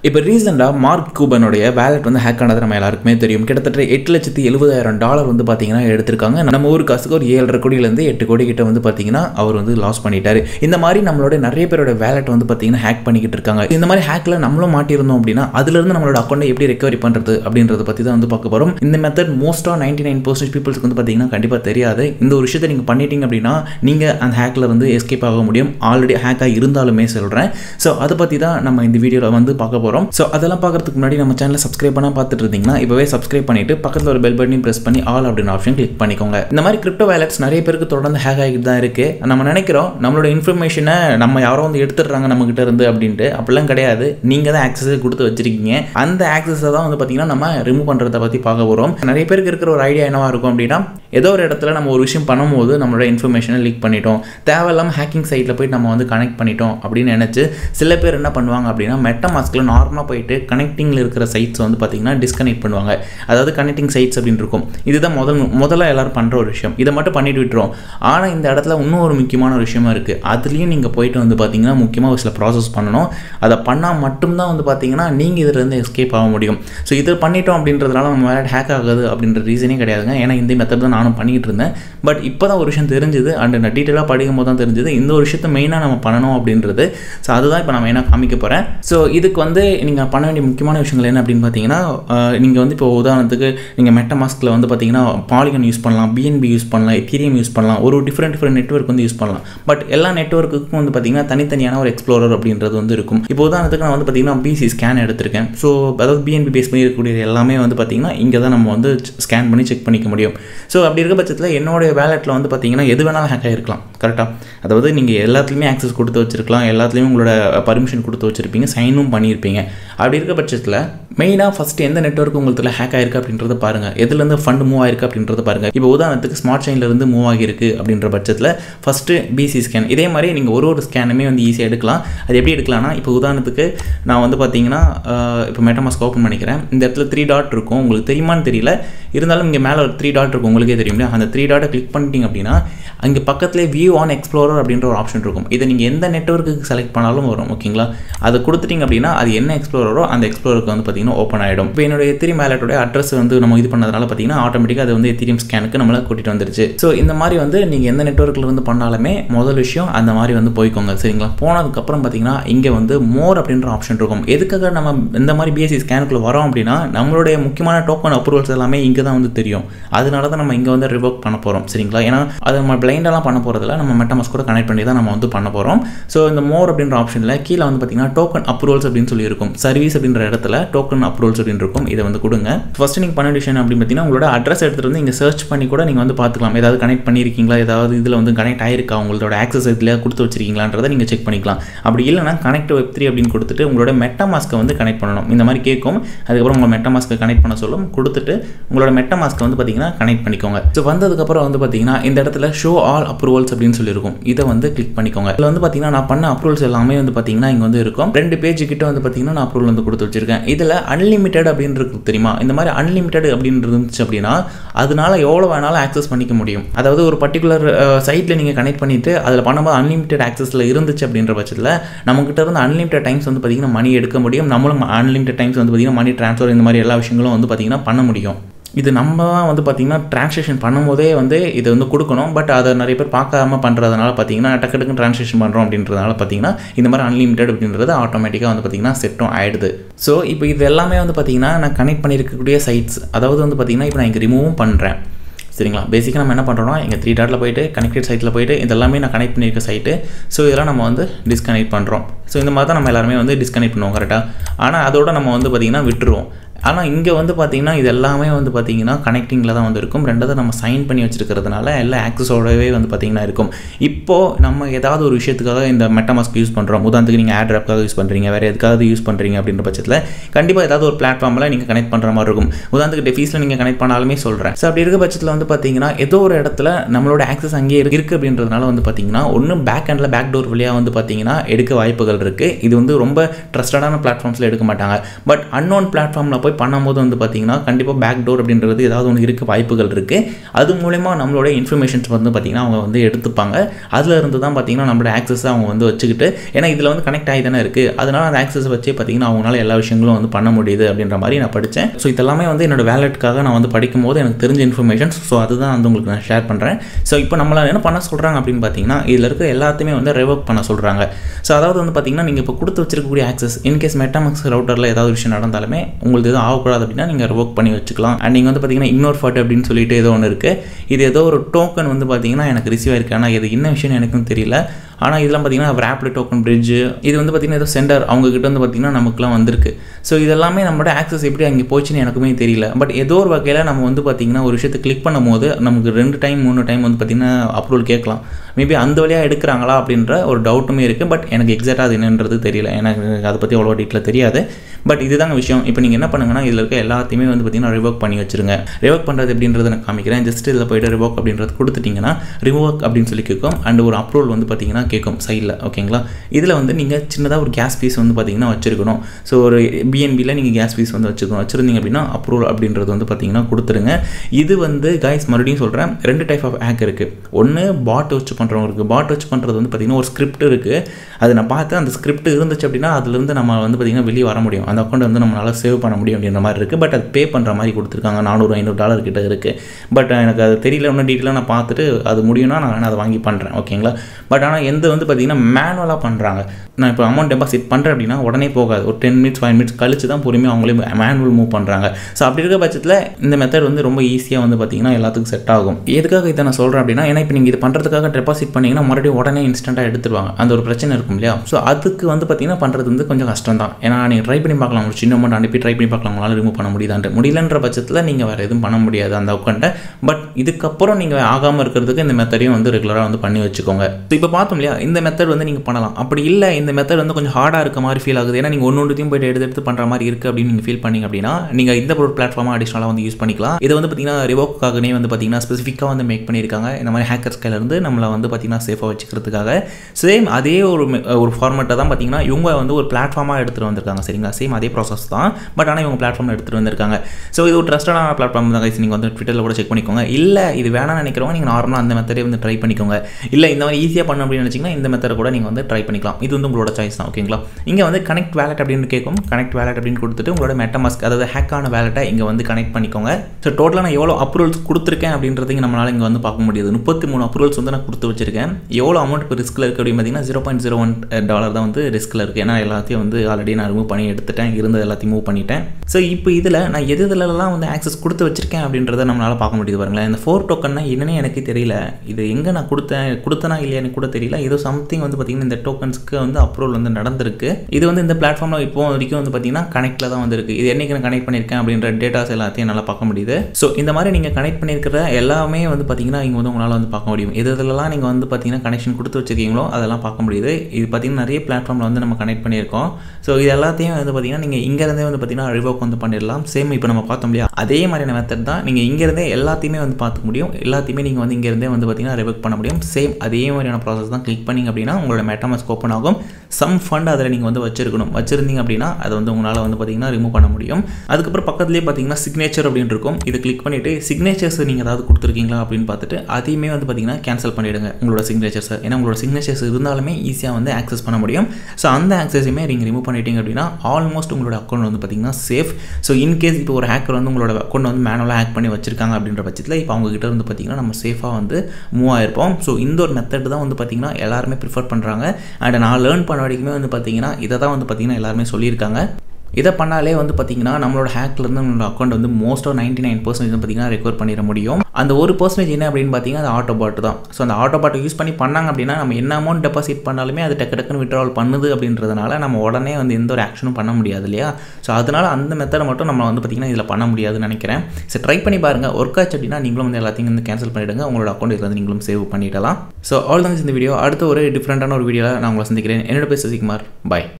இப்போ ரீசெண்டாக மார்க் கூபனுடைய வேலட் வந்து ஹேக் ஆனது நம்ம எல்லாருக்குமே தெரியும் கிட்டத்தட்ட எட்டு லட்சத்தி எழுபதாயிரம் டாலர் வந்து பார்த்தீங்கன்னா எடுத்திருக்காங்க நம்ம ஊர் காசுக்கு ஒரு ஏழரை கோடியிலேருந்து எட்டு கோடி கிட்ட வந்து பார்த்தீங்கன்னா அவர் வந்து லாஸ் பண்ணிட்டாரு இந்த மாதிரி நம்மளோட நிறைய பேரோட வேலட் வந்து பார்த்தீங்கன்னா ஹேக் பண்ணிக்கிட்டு இருக்காங்க இந்த மாதிரி ஹேக்கில் நம்மளும் மாட்டியிருந்தோம் அப்படின்னா அதுலேருந்து நம்மளோட அக்கௌண்ட்டை எப்படி ரெக்கவரி பண்ணுறது அப்படின்றத பற்றி தான் வந்து பார்க்க போகிறோம் இந்த மெத்தட் மோஸ்ட்டாக நைன்டி நைன் பர்சன்ட் பீப்புள்ஸ்க்கு வந்து பார்த்தீங்கன்னா கண்டிப்பாக தெரியாது இந்த ஒரு விஷயத்தை நீங்கள் பண்ணிட்டீங்க அப்படின்னா நீங்கள் அந்த ஹேக்கில் வந்து எஸ்கேப் ஆக முடியும் ஆல்ரெடி ஹேக்காக இருந்தாலுமே சொல்கிறேன் ஸோ அதை பற்றி தான் நம்ம இந்த வீடியோவில் வந்து பார்க்க போகிறோம் ஸோ அதெல்லாம் பார்க்கறதுக்கு முன்னாடி நம்ம சேனலை சப்ஸ்கிரைப் பண்ணால் பார்த்துட்டு இருந்தீங்கன்னா இப்போவே சப்ஸ்கிரைப் பண்ணிட்டு பக்கத்தில் ஒரு பெல் பட்டனையும் ப்ரெஸ் பண்ணி ஆல் அப்படின்னு ஆப்ஷன் கிளிக் பண்ணிக்கோங்க இந்த மாதிரி கிரிப்டோ வேலட்ஸ் நிறைய பேருக்கு தொடர்ந்து ஹேக் ஆகிட்டு தான் இருக்குது நம்ம நினைக்கிறோம் நம்மளோட இன்ஃபர்மேஷனை நம்ம யாரோ வந்து எடுத்துடுறாங்க நம்ம கிட்ட இருந்து அப்படின்ட்டு அப்படிலாம் கிடையாது நீங்கள் தான் ஆக்சஸை கொடுத்து வச்சிருக்கீங்க அந்த ஆக்சஸை தான் வந்து பார்த்தீங்கன்னா நம்ம ரிமூவ் பண்ணுறத பற்றி பார்க்க போகிறோம் நிறைய பேருக்கு இருக்கிற ஒரு ஐடியா என்னவா இருக்கும் அப்படின்னா ஏதோ ஒரு இடத்துல நம்ம ஒரு விஷயம் பண்ணும்போது நம்மளோட இன்ஃபர்மேஷனை லீக் பண்ணிட்டோம் தேவையில்லாமல் ஹேக்கிங் சைட்டில் போய் நம்ம வந்து கனெக்ட் பண்ணிட்டோம் அப்படின்னு நினச்சி சில பேர் என்ன பண்ணுவாங்க அப்படின்னா மெட்ட மாஸ்கில் நார்மலாக போயிட்டு கனெக்டிங்கில் இருக்கிற சைட்ஸ் வந்து பார்த்தீங்கன்னா டிஸ்கனெக்ட் பண்ணுவாங்க அதாவது கனெக்டிங் சைட்ஸ் அப்படின்னு இருக்கும் இதுதான் முதல் முதல்ல எல்லாரும் பண்ணுற ஒரு விஷயம் இதை மட்டும் பண்ணிட்டு விட்டுரும் ஆனால் இந்த இடத்துல இன்னும் ஒரு முக்கியமான ஒரு விஷயமா இருக்குது அதுலேயும் நீங்கள் போயிட்டு வந்து பார்த்தீங்கன்னா முக்கியமாக ஒரு சில ப்ராசஸ் பண்ணணும் அதை பண்ணால் மட்டும்தான் வந்து பார்த்தீங்கன்னா நீங்கள் இதிலேருந்து எஸ்கேப் ஆக முடியும் ஸோ இதை பண்ணிட்டோம் அப்படின்றதுனால நம்ம வேலை ஹேக் ஆகுது அப்படின்ற ரீசனே கிடையாதுங்க ஏன்னா இந்த மெத்தட் தான் நானும் பண்ணிக்கிட்டு இருந்தேன் பட் இப்போ தான் ஒரு விஷயம் தெரிஞ்சுது அண்ட் நான் டீட்டெயிலாக படிக்கும் போது தான் தெரிஞ்சுது இந்த ஒரு விஷயத்த மெயினாக நம்ம பண்ணணும் அப்படின்றது ஸோ அதுதான் இப்போ நான் மெயினாக காமிக்க போகிறேன் ஸோ இதுக்கு வந்து நீங்கள் பண்ண வேண்டிய முக்கியமான விஷயங்கள் என்ன அப்படின்னு பார்த்தீங்கன்னா நீங்கள் வந்து இப்போ உதாரணத்துக்கு நீங்கள் மெட்ட மாஸ்கில் வந்து பார்த்தீங்கன்னா பாலிகன் யூஸ் பண்ணலாம் பிஎன்பி யூஸ் பண்ணலாம் எத்தீரியம் யூஸ் பண்ணலாம் ஒரு டிஃப்ரெண்ட் டிஃப்ரெண்ட் நெட்ஒர்க் வந்து யூஸ் பண்ணலாம் பட் எல்லா நெட்ஒர்க்குக்கும் வந்து பார்த்தீங்கன்னா தனித்தனியான ஒரு எக்ஸ்ப்ளோரர் அப்படின்றது வந்து இருக்கும் இப்போ உதாரணத்துக்கு நான் வந்து பார்த்தீங்கன்னா பிசி ஸ்கேன் எடுத்திருக்கேன் ஸோ அதாவது பிஎன்பி பேஸ் பண்ணி இருக்கக்கூடிய எல்லாமே வந்து பார்த்தீங்கன்னா இங்கே தான் நம்ம வந்து ஸ்கேன் பண்ணி செக் பண்ணிக்க முடியும் ஸோ அப்படி இருக்க பட்சத்தில் என்னுடைய வேலெட்டில் வந்து பார்த்தீங்கன்னா எது வேணாலும் ஹேக் ஆகிருக்கலாம் கரெக்டாக அதாவது நீங்கள் எல்லாத்துலேயுமே ஆக்சஸ் கொடுத்து வச்சிருக்கலாம் எல்லாத்துலேயும் உங்களோட பர்மிஷன் கொடுத்து வச்சுருப்பீங்க சைனும் பண்ணியிருப்பீங்க அப்படி இருக்க பட்சத்தில் மெயினாக ஃபஸ்ட்டு எந்த நெட்ஒர்க் உங்களுக்கு ஹேக் ஆயிருக்கு அப்படின்றத பாருங்கள் எதுலேருந்து ஃபண்ட் மூவ் ஆயிருக்கு அப்படின்றத பாருங்கள் இப்போ உதாரணத்துக்கு ஸ்மார்ட் செயின்லேருந்து மூவ் ஆகிருக்கு அப்படின்ற பட்சத்தில் ஃபஸ்ட்டு பிசி ஸ்கேன் இதே மாதிரி நீங்கள் ஒரு ஒரு ஸ்கேனுமே வந்து ஈஸியாக எடுக்கலாம் அது எப்படி எடுக்கலாம்னா இப்போ உதாரணத்துக்கு நான் வந்து பார்த்தீங்கன்னா இப்போ மெட்டமாஸ்க் ஓப்பன் பண்ணிக்கிறேன் இந்த இடத்துல த்ரீ டாட் இருக்கும் உங்களுக்கு தெரியுமான்னு தெரியல இருந்தாலும் இங்கே மேலே ஒரு த்ரீ டாட் இருக்கும் உங்களுக்கே தெரியும் இல்லையா அந்த த்ரீ டாட்டை கிளிக் பண்ணிட்டீங்க அப்படின்னா அங்கே பக்கத்துலேயே வியூ ஆன் எக்ஸ்ப்ளோரர் அப்படின்ற ஒரு ஆப்ஷன் இருக்கும் இதை நீங்கள் எந்த நெட்ஒர்க்குக்கு செலக்ட் பண்ணாலும் வரும் ஓகேங்களா அதை கொடுத்துட்டீங்க அப்படின்னா அது என்ன எக்ஸ்ப்ளோரரோ அந்த எக்ஸ்ப்ளோருக்கு வந்து பார்த்தீங்கன்னா ஓப்பன் ஆகிடும் இப்போ என்னுடைய எத்திரி மேலட்டோட அட்ரஸ் வந்து நம்ம இது பண்ணதுனால பார்த்தீங்கன்னா ஆட்டோமேட்டிக்காக அது வந்து எத்திரியம் ஸ்கேனுக்கு நம்மளை கூட்டிகிட்டு வந்துருச்சு ஸோ இந்த மாதிரி வந்து நீங்கள் எந்த நெட்ஒர்க்கில் இருந்து பண்ணாலுமே முதல் விஷயம் அந்த மாதிரி வந்து போய்க்கோங்க சரிங்களா போனதுக்கப்புறம் பார்த்தீங்கன்னா இங்கே வந்து மோர் அப்படின்ற ஆப்ஷன் இருக்கும் எதுக்காக நம்ம இந்த மாதிரி பிஎஸ்சி ஸ்கேனுக்குள்ள வரோம் அப்படின்னா நம்மளுடைய முக்கியமான டோக்கன் அப்ரூவல்ஸ் எல்லாமே இங்கே தான் வந்து தெரியும் அதனால தான் நம்ம இங்கே வந்து ரிவோக் பண்ண போகிறோம் சரிங்களா ஏன்னா அதை நம்ம பிளைண்டெல்லாம் பண்ண போகிறதில்ல நம்ம மெட்டமாஸ் கூட கனெக்ட் பண்ணி தான் நம்ம வந்து பண்ண போகிறோம் ஸோ இந்த மோர் அப்படின்ற ஆப்ஷனில் கீழே வந்து பார்த்தீங்கன்னா டோக்கன் அப்ரூவல்ஸ் அப்படின்னு சொல்லி இருக்கும் சர்வீஸ் அப்படின்ற இடத்துல டோக்கன் அப்ரூவல்ஸ் அப்படின்னு இருக்கும் இதை வந்து கொடுங்க ஃபஸ்ட்டு நீங்கள் பண்ண விஷயம் அப்படின்னு பார்த்தீங்கன்னா உங்களோட அட்ரஸ் எடுத்துகிட்டு வந்து இங்கே சர்ச் பண்ணி கூட நீங்கள் வந்து பார்த்துக்கலாம் ஏதாவது கனெக்ட் பண்ணியிருக்கீங்களா ஏதாவது இதில் வந்து கனெக்ட் ஆயிருக்கா உங்களோட ஆக்சஸ் இதில் கொடுத்து வச்சிருக்கீங்களான்றதை நீங்கள் செக் பண்ணிக்கலாம் அப்படி இல்லைனா கனெக்ட் வெப் த்ரீ அப்படின்னு கொடுத்துட்டு உங்களோட மெட்டா மாஸ்க்கை வந்து கனெக்ட் பண்ணணும் இந்த மாதிரி கேட்கும் அதுக்கப்புறம் உங்கள் மெட்டா மாஸ்க்கை கனெக்ட் பண்ண சொல்லும் கொடுத்துட்டு உங்களோட மெட்டா மாஸ்க்கை வந்து பார்த்தீங்கன்னா கனெக்ட் பண்ணிக்கோங்க ஸோ வந்ததுக்கப்புறம் வந்து பார்த்தீங்கன்னா இந்த இடத்துல ஷோ ஆல் அப்ரூவல்ஸ் அப்படின்னு சொல்லியிருக்கும் இதை வந்து கிளிக் பண்ணிக்கோங்க இதில் வந்து பார்த்தீங்கன்னா நான் பண்ண அப்ரூவல்ஸ் எல்லாமே வந்து பார்த்தீங்கன்னா இங்கே வந்து இருக்கும் ரெண்டு பேஜ் கிட்ட வந்து பார்த்தீங்கன்னா நான் அப்ரூவல் வந்து கொடுத்து வச்சிருக்கேன் இதில் அன்லிமிட்டட் அப்படின்றது தெரியுமா இந்த மாதிரி அன்லிமிட்டட் அப்படின்னு இருந்துச்சு அப்படின்னா அதனால எவ்வளோ வேணாலும் ஆக்சஸ் பண்ணிக்க முடியும் அதாவது ஒரு பர்டிகுலர் சைட்டில் நீங்கள் கனெக்ட் பண்ணிவிட்டு அதில் பண்ணும்போது அன்லிமிட்டட் ஆக்சஸில் இருந்துச்சு அப்படின்ற பட்சத்தில் நம்மகிட்ட இருந்து அன்லிமிட்டட் டைம்ஸ் வந்து பார்த்தீங்கன்னா மணி எடுக்க முடியும் நம்மளும் அன்லிமிட்டட் டைம்ஸ் வந்து பார்த்தீங்கன்னா மணி ட்ரான்ஸ்ஃபர் இந்த மாதிரி எல்லா விஷயங்களும் வந்து பார்த்தீங்கன்னா பண்ண முடியும் இது நம்ம தான் வந்து பார்த்திங்கன்னா ட்ரான்ஸ்லேஷன் பண்ணும்போதே வந்து இது வந்து கொடுக்கணும் பட் அதை நிறைய பேர் பார்க்காம பண்ணுறதுனால பார்த்தீங்கன்னா டக்கு டக்குன்னு ட்ரான்ஸ்லேஷன் பண்ணுறோம் அப்படின்றதுனால பார்த்தீங்கன்னா இந்த மாதிரி அன்லிமிட்டட் அப்படின்றது ஆட்டோமேட்டிக்காக வந்து பார்த்திங்கன்னா செட்டும் ஆகிடுது ஸோ இப்போ இது எல்லாமே வந்து பார்த்திங்கன்னா நான் கனெக்ட் பண்ணியிருக்கக்கூடிய சைட்ஸ் அதாவது வந்து பார்த்திங்கன்னா இப்போ நான் இங்கே ரிமூவும் பண்ணுறேன் சரிங்களா பேசிக்காக நம்ம என்ன பண்ணுறோம்னா எங்கள் த்ரீ டாட்டில் போயிட்டு கனெக்டட் சைட்டில் போயிட்டு இதெல்லாமே நான் கனெக்ட் பண்ணியிருக்க சைட்டு ஸோ இதெல்லாம் நம்ம வந்து டிஸ்கனெக்ட் பண்ணுறோம் ஸோ இந்த மாதிரி தான் நம்ம எல்லாருமே வந்து டிஸ்கனெக்ட் பண்ணுவோம் கரெக்டாக ஆனால் அதோட நம்ம வந்து பார்த்திங்கன்னா விட்டுருவோம் ஆனால் இங்கே வந்து பார்த்திங்கன்னா இது எல்லாமே வந்து பார்த்திங்கன்னா கனெக்டிங்கில் தான் வந்து இருக்கும் ரெண்டாவது நம்ம சைன் பண்ணி வச்சிருக்கிறதுனால எல்லா ஆக்சஸோடவே வந்து பார்த்திங்கன்னா இருக்கும் இப்போது நம்ம ஏதாவது ஒரு விஷயத்துக்காக இந்த மெட்டமாஸ்க் யூஸ் பண்ணுறோம் உதாரணத்துக்கு நீங்கள் ஆட் ஆப்காக யூஸ் பண்ணுறீங்க வேறு எதுக்காவது யூஸ் பண்ணுறீங்க அப்படின்ற பட்சத்தில் கண்டிப்பாக ஏதாவது ஒரு பிளாட்ஃபார்மில் நீங்கள் கனெக்ட் பண்ணுற மாதிரி இருக்கும் உதாரணத்துக்கு டெஃபீஸில் நீங்கள் கனெக்ட் பண்ணாலுமே சொல்கிறேன் ஸோ அப்படி இருக்க பட்சத்தில் வந்து பார்த்திங்கன்னா ஏதோ ஒரு இடத்துல நம்மளோட ஆக்சஸ் அங்கேயே இருக்குது அப்படின்றதுனால வந்து பார்த்திங்கன்னா ஒன்று பேக் ஹேண்டில் பேக் டோர் வழியாக வந்து பார்த்திங்கன்னா எடுக்க வாய்ப்புகள் இருக்குது இது வந்து ரொம்ப ட்ரஸ்டடான பிளாட்ஃபார்ம்ஸில் எடுக்க மாட்டாங்க பட் அன்னோன் பிளாட்ஃபார்மில் போய் போய் பண்ணும்போது வந்து பார்த்தீங்கன்னா கண்டிப்பாக பேக் டோர் அப்படின்றது ஏதாவது ஒன்று இருக்க வாய்ப்புகள் இருக்குது அது மூலயமா நம்மளோட இன்ஃபர்மேஷன்ஸ் வந்து பார்த்திங்கன்னா அவங்க வந்து எடுத்துப்பாங்க அதில் இருந்து தான் பார்த்திங்கன்னா நம்மளோட ஆக்சஸ் அவங்க வந்து வச்சுக்கிட்டு ஏன்னா இதில் வந்து கனெக்ட் ஆகி தானே இருக்குது அதனால் அந்த ஆக்சஸ் வச்சு பார்த்திங்கன்னா அவங்களால எல்லா விஷயங்களும் வந்து பண்ண முடியுது அப்படின்ற மாதிரி நான் படித்தேன் ஸோ இதெல்லாமே வந்து என்னோட வேலெட்டுக்காக நான் வந்து படிக்கும்போது எனக்கு தெரிஞ்ச இன்ஃபர்மேஷன்ஸ் ஸோ அதுதான் வந்து உங்களுக்கு நான் ஷேர் பண்ணுறேன் ஸோ இப்போ நம்மளை என்ன பண்ண சொல்கிறாங்க அப்படின்னு பார்த்தீங்கன்னா இதில் இருக்க எல்லாத்தையுமே வந்து ரிவர்க் பண்ண சொல்கிறாங்க ஸோ அதாவது வந்து பார்த்தீங்கன்னா நீங்கள் இப்போ கொடுத்து வச்சிருக்கக்கூடிய ஆக்சஸ் இன்கேஸ் மெட்டாமக்ஸ் ரவுட்டரில் ஏதாவது விஷயம் நடந்தாலுமே உங்களுக்கு எதுவும் ஆகக்கூடாது அப்படின்னா நீங்கள் ரிவர்க் பண்ணி வச்சுக்கலாம் அண்ட் நீங்கள் வந்து பார்த்தீங்கன்னா இக்னோர் ஃபாட் அப்படின்னு சொல்லிட்டு ஏதோ ஒன்று இருக்குது இது ஏதோ ஒரு டோக்கன் வந்து பார்த்தீங்கன்னா எனக்கு ரிசீவ் ஆயிருக்கு ஆனால் இது என்ன விஷயம்னு எனக்கும் தெரியல ஆனால் இதெல்லாம் பார்த்தீங்கன்னா ரேப்டு டோக்கன் பிரிட்ஜ் இது வந்து பார்த்தீங்கன்னா ஏதோ சென்டர் அவங்கக்கிட்ட வந்து பார்த்தீங்கன்னா நமக்குலாம் வந்திருக்கு ஸோ இதெல்லாமே நம்மளோட ஆக்சஸ் எப்படி அங்கே போச்சுன்னு எனக்குமே தெரியல பட் ஏதோ ஒரு வகையில் நம்ம வந்து பார்த்தீங்கன்னா ஒரு விஷயத்தை கிளிக் பண்ணும்போது நமக்கு ரெண்டு டைம் மூணு டைம் வந்து பார்த்தீங்கன்னா அப்ரூவல் கேட்கலாம் மேபி அந்த வழியாக எடுக்கிறாங்களா அப்படின்ற ஒரு டவுட்டுமே இருக்குது பட் எனக்கு எக்ஸாக்டாக அது என்னன்றது தெரியல எனக்கு அதை பற்றி அவ்வளோ டீட்டில் தெரியாது பட் இதுதாங்க விஷயம் இப்போ நீங்கள் என்ன பண்ணுங்கன்னா இதில் இருக்க எல்லாத்தையுமே வந்து பார்த்தீங்கன்னா ரிவோக் பண்ணி வச்சிருங்க ரிவோக் பண்ணுறது எப்படின்றத நான் காமிக்கிறேன் ஜஸ்ட் இதில் போய்ட்டு ரிவோக் அப்படின்றது கொடுத்துட்டிங்கன்னா ரிவோக் அப்படின்னு சொல்லி கேட்கும் அண்ட் ஒரு அப்ரூவல் வந்து பார்த்தீங்கன்னா கேட்கும் சைடில் ஓகேங்களா இதில் வந்து நீங்கள் சின்னதாக ஒரு கேஸ் ஃபீஸ் வந்து பார்த்தீங்கன்னா வச்சிருக்கணும் ஸோ ஒரு பிஎன்பியில் நீங்கள் கேஸ் ஃபீஸ் வந்து வச்சுக்கணும் வச்சுருந்தீங்க அப்படின்னா அப்ரூவல் அப்படின்றது வந்து பார்த்தீங்கன்னா கொடுத்துருங்க இது வந்து கைஸ் மறுபடியும் சொல்கிறேன் ரெண்டு டைப் ஆஃப் ஹேக் இருக்குது ஒன்று பாட் வச்சு பண்ணுறவங்க இருக்குது பாட் வச்சு பண்ணுறது வந்து பார்த்திங்கன்னா ஒரு ஸ்கிரிப்ட் இருக்குது அது நான் பார்த்தேன் அந்த ஸ்கிரிப்ட் இருந்துச்சு அப்படின்னா அதுலேருந்து நம்ம வந்து பார்த்திங்கன்னா வெளியே வர முடியும் அந்த அக்கௌண்ட் வந்து நம்மளால் சேவ் பண்ண முடியும் அப்படின்ற மாதிரி இருக்குது பட் அது பே பண்ணுற மாதிரி கொடுத்துருக்காங்க நானூறு ஐநூறு டாலர் கிட்ட இருக்குது பட் எனக்கு அது தெரியல இன்னும் டீட்டெயிலாக நான் பார்த்துட்டு அது முடியும்னா நான் வேணா அதை வாங்கி பண்ணுறேன் ஓகேங்களா பட் ஆனால் எந்த வந்து பார்த்திங்கன்னா மேனுவலாக பண்ணுறாங்க நான் இப்போ அமௌண்ட் டெபாசிட் பண்ணுறேன் அப்படின்னா உடனே போகாது ஒரு டென் மினிட்ஸ் ஃபைவ் மினிட்ஸ் கழிச்சு தான் பொறுமையாக அவங்களே மேனுவல் மூவ் பண்ணுறாங்க ஸோ அப்படி இருக்க பட்சத்தில் இந்த மெத்தட் வந்து ரொம்ப ஈஸியாக வந்து பார்த்திங்கன்னா எல்லாத்துக்கும் செட் ஆகும் எதுக்காக இதை நான் சொல்கிறேன் அப்படின்னா ஏன்னா இப்போ நீங்கள் இது பண்ணுறதுக்காக டெபாசிட் பண்ணிங்கன்னா மறுபடியும் உடனே இன்ஸ்டண்ட்டாக எடுத்துருவாங்க அந்த ஒரு பிரச்சனை இருக்கும் இல்லையா ஸோ அதுக்கு வந்து பார்த்திங்கன்னா பண்ணுறது வந்து கொஞ்சம் கஷ்டம் தான் ஏன்னா நீங்கள் ட்ரை பண்ணி பார்க்கலாம் ஒரு சின்ன அமௌண்ட் அனுப்பி ட்ரை பண்ணி பார்க்கலாம் உங்களால் ரிமூவ் பண்ண முடியுதான்ட்டு முடியலன்ற பட்சத்தில் நீங்கள் வேறு எதுவும் பண்ண முடியாது அந்த அக்கௌண்ட்டை பட் இதுக்கப்புறம் நீங்கள் ஆகாமல் இருக்கிறதுக்கு இந்த மெத்தடையும் வந்து ரெகுலராக வந்து பண்ணி வச்சுக்கோங்க ஸோ இப்போ பார்த்தோம் இல்லையா இந்த மெத்தட் வந்து நீங்கள் பண்ணலாம் அப்படி இல்லை இந்த மெத்தட் வந்து கொஞ்சம் ஹார்டாக இருக்க மாதிரி ஃபீல் ஆகுது ஏன்னா நீங்கள் ஒன்று ஒன்றுத்தையும் போய்ட்டு எடுத்து எடுத்து பண்ணுற மாதிரி இருக்குது அப்படின்னு நீங்கள் ஃபீல் பண்ணீங்க அப்படின்னா நீங்கள் இந்த ஒரு பிளாட்ஃபார்மாக அடிஷனலாக வந்து யூஸ் பண்ணிக்கலாம் இது வந்து பார்த்தீங்கன்னா ரிவோக்காகனே வந்து பார்த்தீங்கன்னா ஸ்பெசிஃபிக்காக வந்து மேக் பண்ணியிருக்காங்க இந்த மாதிரி ஹேக்கர்ஸ் கையிலேருந்து நம்மளை வந்து பார்த்தீங்கன்னா சேஃபாக வச்சுக்கிறதுக்காக சேம் அதே ஒரு ஒரு ஃபார்மேட்டை தான் பார்த்தீங்கன்னா இவங்க வந்து ஒரு பிளாட்ஃபார்மாக எடுத்துகிட்டு வந்திருக்காங்க சரிங்களா சேம் அதே ப்ராசஸ் தான் பட் ஆனால் இவங்க பிளாட்ஃபார்ம் எடுத்துகிட்டு வந்திருக்காங்க ஸோ இது ஒரு ட்ரஸ்டடான பிளாட்ஃபார்ம் தான் கைஸ் நீங்கள் வந்து ட்விட்டரில் கூட செக் பண்ணிக்கோங்க இல்லை இது வேணாம்னு நினைக்கிறவங்க நீங்கள் நார்மலாக அந்த மெத்தடே வந்து ட்ரை பண்ணிக்கோங்க இல்லை இந்த மாதிரி ஈஸியாக பண்ண அப்படின்னு நினச்சிங்கன்னா இந்த மெத்தடை கூட நீங்கள் வந்து ட்ரை பண்ணிக்கலாம் இது வந்து உங்களோட சாய்ஸ் தான் ஓகேங்களா இங்கே வந்து கனெக்ட் வேலட் அப்படின்னு கேட்கும் கனெக்ட் வேலட் அப்படின்னு கொடுத்துட்டு உங்களோட மெட்டமாஸ்க் அதாவது ஹேக்கான வேலட்டை இங்கே வந்து கனெக்ட் பண்ணிக்கோங்க ஸோ டோட்டலாக நான் எவ்வளோ அப்ரூவல்ஸ் கொடுத்துருக்கேன் அப்படின்றது இங்கே நம்மளால் இங்கே வந்து பார்க்க முடியுது முப்பத்தி மூணு அப்ரூவல்ஸ் வந்து நான் கொடுத்து வச்சிருக்கேன் எவ்வளோ அமௌண்ட் இப்போ ரிஸ்க்கில் இருக்குது அப்படின்னு பார்த்தீங்கன்னா zero point zero one dollar தான் வந்து ரிஸ்க்கில் இருக்குது ஏன்னா எல்லாத்தையும் வந்து ஆல்ரெடி நான் ரிமூவ் பண்ணி எடுத்துட்டேன் இருந்தது எல்லாத்தையும் மூவ் பண்ணிட்டேன் ஸோ இப்போ இதில் நான் எது இதிலலாம் வந்து ஆக்சஸ் கொடுத்து வச்சிருக்கேன் அப்படின்றத நம்மளால் பார்க்க முடியுது பாருங்களேன் இந்த ஃபோர் டோக்கன்னா என்னன்னே எனக்கு தெரியல இது எங்கே நான் கொடுத்தேன் கொடுத்தனா இல்லையான்னு கூட தெரியல ஏதோ சம்திங் வந்து பார்த்திங்கன்னா இந்த டோக்கன்ஸ்க்கு வந்து அப்ரூவல் வந்து நடந்திருக்கு இது வந்து இந்த பிளாட்ஃபார்மில் இப்போ வரைக்கும் வந்து பார்த்திங்கன்னா கனெக்டில் தான் வந்திருக்கு இது என்னைக்கு நான் கனெக்ட் பண்ணியிருக்கேன் அப்படின்ற டேட்டாஸ் எல்லாத்தையும் நல்லா பார்க்க முடியுது ஸோ இந்த மாதிரி நீங்கள் கனெக்ட் பண்ணியிருக்கிற எல்லாமே வந்து பார்த்திங்கன்னா இங்கே வந்து உங்களால் வந்து பார்க்க முடியும் எது இதெல்லாம் நீங்கள் வந்து பார்த்திங்கன்னா கனெக்ஷன் கொடுத்து வச்சிருக்கீங்களோ அதெல்லாம் பார்க்க முடியுது இது பார்த்திங்கன்னா நிறைய பிளாட்ஃபார்மில் வந்து நம்ம கனெக்ட் பண்ணியிருக்கோம் ஸோ இது எல்லாத்தையும் வந்து பார்த்திங்கன்னா நீங்கள் இங்கேருந்தே வந்து பார்த்திங்கன்னா ரிவோக் வந்து பண்ணிடலாம் சேம் இப்போ நம்ம பார்த்தோம் இல்லையா அதே மாதிரியான மெத்தட் தான் நீங்கள் இங்கேருந்தே எல்லாத்தையுமே வந்து பார்த்துக்க முடியும் எல்லாத்தையுமே நீங்கள் வந்து இங்கேருந்தே வந்து பார்த்திங்கன்னா ரிவோக் பண்ண முடியும் சேம் அதே மாதிரியான ப்ராசஸ் தான் கிளிக் பண்ணிங்க அப்படின்னா உங்களோட மெட்டாமாஸ்க் ஓப்பன் ஆகும் சம் ஃபண்ட் அதில் நீங்கள் வந்து வச்சிருக்கணும் வச்சிருந்தீங்க அப்படின்னா அதை வந்து உங்களால் வந்து பார்த்தீங்கன்னா ரிமூவ் பண்ண முடியும் அதுக்கப்புறம் பக்கத்துலேயே பார்த்தீங்கன்னா சிக்னேச்சர் அப்படின்னு இருக்கும் இதை கிளிக் பண்ணிவிட்டு சிக்னேச்சர்ஸ் நீங்கள் ஏதாவது கொடுத்துருக்கீங்களா அப்படின்னு பார்த்துட்டு அதையுமே வந்து பார்த்தீங்கன்னா கேன்சல் பண்ணிவிடுங்க உங்களோட சிக்னேச்சர்ஸை ஏன்னா உங்களோட சிக்னேச்சர்ஸ் இருந்தாலுமே ஈஸியாக வந்து ஆக்சஸ் பண்ண முடியும் ஸோ அந்த ஆக்சஸையுமே நீங்கள் ரிமூவ் பண்ணிட்டீங்க அப்படின்னா ஆல்மோஸ்ட் உங்களோட அக்கௌண்ட் வந்து பார்த்தீங்கன்னா சேஃப் ஸோ இன்கேஸ் இப்போ ஒரு ஹேக்கர் வந்து உங்களோட அக்கௌண்ட் வந்து மேனுவலாக ஹேக் பண்ணி வச்சிருக்காங்க அப்படின்ற பட்சத்தில் இப்போ அவங்க கிட்ட இருந்து பார்த்தீங்கன்னா நம்ம சேஃபாக வந்து மூவ் ஆயிருப்போம் ஸோ இந்த ஒரு மெத்தட் தான் வந்து பார்த்தீங்கன்னா எல்லாருமே ப்ரிஃபர் பண்ணுறாங்க அண்ட் நான் லேர்ன் பண்ண வரைக்குமே வந்து பார்த்தீங்கன்னா இதை தான் வந்து பார்த்தீங்கன்னா எல்லாருமே சொல்லியிருக்காங்க இதை பண்ணாலே வந்து பார்த்தீங்கன்னா நம்மளோட ஹேக்லேருந்து நம்மளோட அக்கௌண்ட் வந்து most of ninety nine percentage பார்த்தீங்கன்னா ரெக்கவர் பண்ணிட முடியும் அந்த ஒரு பர்சன்டேஜ் என்ன அப்படின்னு பார்த்தீங்கன்னா அது ஆட்டோ பாட் தான் ஸோ அந்த ஆட்டோ பாட்டை யூஸ் பண்ணி பண்ணாங்க அப்படின்னா நம்ம என்ன அமௌண்ட் டெபாசிட் பண்ணாலுமே அது டக்கு டக்குன்னு விட்ராவல் பண்ணுது அப்படின்றதுனால நம்ம உடனே வந்து எந்த ஒரு ஆக்ஷனும் பண்ண முடியாது இல்லையா ஸோ அதனால் அந்த மெத்தடை மட்டும் நம்ம வந்து பார்த்திங்கன்னா இதில் பண்ண முடியாதுன்னு நினைக்கிறேன் ஸோ ட்ரை பண்ணி பாருங்கள் ஒர்க் ஆச்சு அப்படின்னா நீங்களும் வந்து எல்லாத்தையும் வந்து கேன்சல் பண்ணிவிடுங்க உங்களோட அக்கௌண்ட் இதில் வந்து நீங்களும் சேவ் பண்ணிடலாம் ஸோ ஆல் தான் இந்த வீடியோ அடுத்த ஒரு டிஃப்ரெண்ட்டான ஒரு வீடியோவில் நான் உங்களை சந்திக்கிறேன் என்னோட பேர் சசிகுமார் பாய்